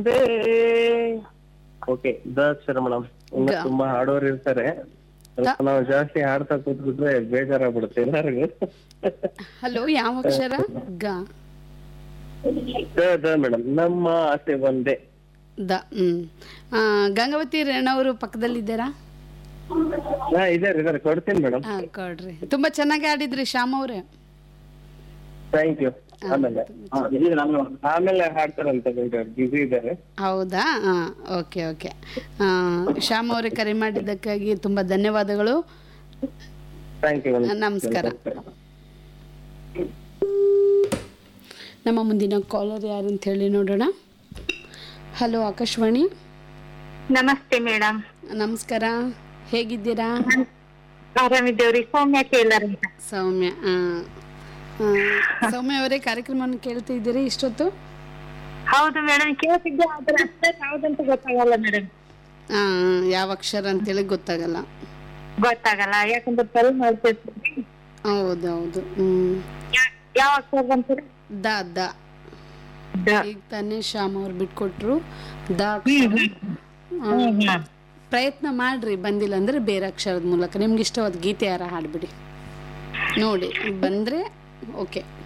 Okay the Akshara madam ಇನ್ನು ಗ. ತುಂಬಾ ಹಾಡೋರು ಇರ್ತಾರೆ ಸ್ವಲ್ಪ ನಾವು ಜಾಸ್ತಿ ಹಾಡ್ತಾ ಕೂತ್ಬಿಟ್ರೆ ಬೇಜಾರಾಗ್ಬಿಡುತ್ತೆ ಎಲ್ಲರಿಗೂ ಹಲೋ ಯಾವ ಅಕ್ಷರ ಗ ದ ದ ಮೇಡಮ್ ನಮ್ಮ ಆಸೆ ಒಂದೇ ದ ಹ್ಮ್ ಆ, ಗಂಗಾವತಿ ರೇಣವರು ಪಕ್ಕದಲ್ಲಿದ್ದಾರಾ ಹಾ ಇದಾರೆ ಇದಾರೆ ಕೊಡ್ತೀನಿ ಮೇಡಮ್ ಹಾ ಕೊಡ್ರಿ ತುಂಬಾ ಚೆನ್ನಾಗಿ ಆಡಿದ್ರಿ ಶ್ಯಾಮ್ ಅವ್ರೆ ಥ್ಯಾಂಕ್ ಯು ಆಮೇಲೆ ಆಮೇಲೆ ಹಾಡ್ತಾರಂತೆ ಬಿಸಿ ಇದ್ದಾರೆ ಹೌದಾ ಹಾಂ ಓಕೆ ಓಕೆ ಶ್ಯಾಮ್ ಅವರೇ ಕರೆ ಮಾಡಿದ್ದಕ್ಕಾಗಿ ತುಂಬ ಧನ್ಯವಾದಗಳು ಥ್ಯಾಂಕ್ ಯು ನಮಸ್ಕಾರ. ನಮ್ಮ ಮುಂದಿನ ಕಾಲರ್ ಯಾರು ಅಂತ ಹೇಳಿ ನೋಡೋಣ ಹಲೋ ಆಕಾಶವಾಣಿ ನಮಸ್ತೆ ಮೇಡಮ್ ನಮಸ್ಕಾರ ಹೇಗಿದ್ದೀರಾ ಆರಾಮಿದ್ದೇವ್ರಿ ಸೌಮ್ಯ ಟೇಲರ್ ಅಂತ ಸೌಮ್ಯ ಆ, ಆ, ಸೌಮ್ಯ ಅವರೇ ಕಾರ್ಯಕ್ರಮವನ್ನು ಕೇಳ್ತಾ ಇದ್ದೀರಿ ಇಷ್ಟೊತ್ತು ಹೌದು ಮೇಡಮ್ ಕೇಳ್ತಿದ್ದೆ ಆದ್ರೆ ಅಷ್ಟೇ ಯಾವ್ದಂತ ಗೊತ್ತಾಗಲ್ಲ ಮೇಡಮ್ ಆ, ಯಾವ ಅಕ್ಷರ ಅಂತೇಳಿ ಗೊತ್ತಾಗಲ್ಲ ಗೊತ್ತಾಗಲ್ಲ ಯಾಕಂದ್ರೆ ಟ್ರೈ ಮಾಡ್ತಿರ್ತೀವಿ ಹೌದೌದು ಹ್ಮ್ ಯಾ- ಯಾವ ಅಕ್ಷರ ಬಂತೀರಿ ದ ದ ದ. ಈಗ ತಾನೇ ಶ್ಯಾಮ್ ಅವ್ರು ಬಿಟ್ಕೊಟ್ರು ದ ಅಕ್ಷರ ಆ, ಪ್ರಯತ್ನ ಮಾಡ್ರಿ ಬಂದಿಲ್ಲ ಅಂದ್ರೆ ಬೇರೆ ಅಕ್ಷರದ ಮೂಲಕ ನಿಮ್ಗೆ ಇಷ್ಟವಾದ ಗೀತೆ ಯಾರ ಹಾಡ್ಬಿಡಿ ನೋಡಿ ಬಂದ್ರೆ ಓಕೆ